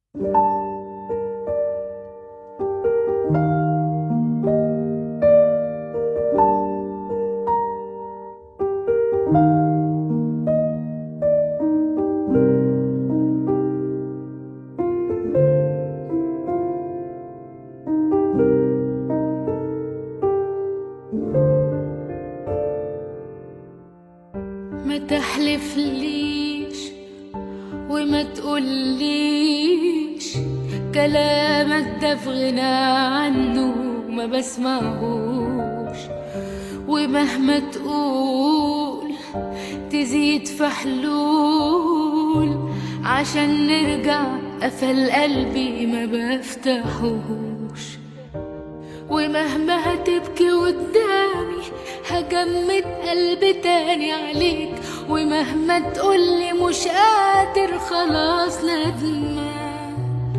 ما تحلفليش وما تقوليش كلامك ده في غنى عنه ما بسمعهوش ومهما تقول تزيد في حلول عشان نرجع قفل قلبي ما بفتحوش ومهما هتبكي قدامي هجمد قلبي تاني عليك ومهما تقولي مش قادر خلاص ندمان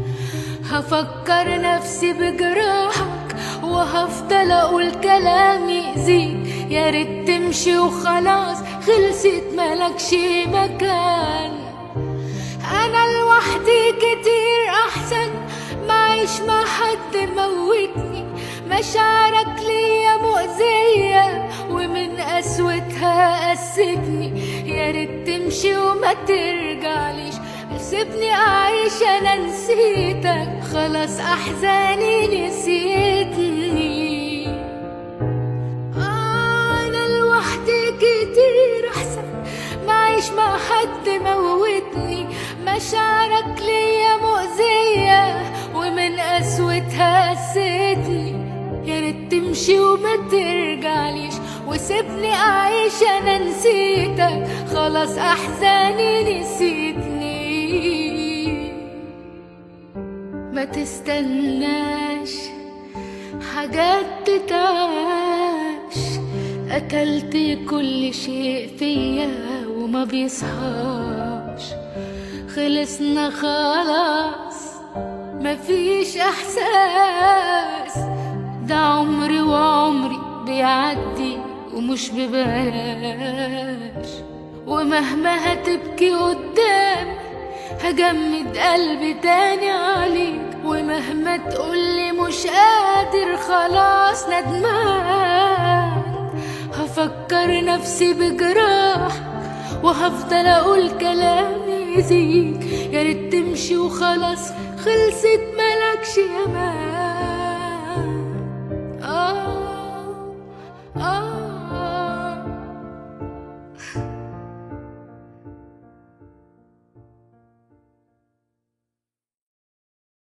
هفكر نفسي بجراحك وهفضل اقول كلام يأذيك يا ريت تمشي وخلاص خلصت ملكش مكان انا لوحدي كتير احسن معيش مع حد موتني مشاعرك ليا مؤذية ومن قسوتها قستني يا ريت تمشي وما ترجعليش سيبني اعيش انا نسيتك خلاص احزاني نسيتني انا لوحدي كتير احسن معيش مع حد موتني مشاعرك ليا مؤذية ومن قسوتها قستني يا ريت تمشي وما ترجعليش وسيبني اعيش انا نسيتك خلاص احزاني نسيتني ما تستناش حاجات تتعاش أكلت كل شيء فيا وما بيصحاش خلصنا خلاص مفيش إحساس ده عمري وعمري بيعدي ومش ببلاش ومهما هتبكي قدامي هجمد قلبي تاني عليك ومهما تقولي مش قادر خلاص ندمان هفكر نفسي بجراح وهفضل اقول كلام يزيد يا ريت تمشي وخلاص خلصت ملكش امان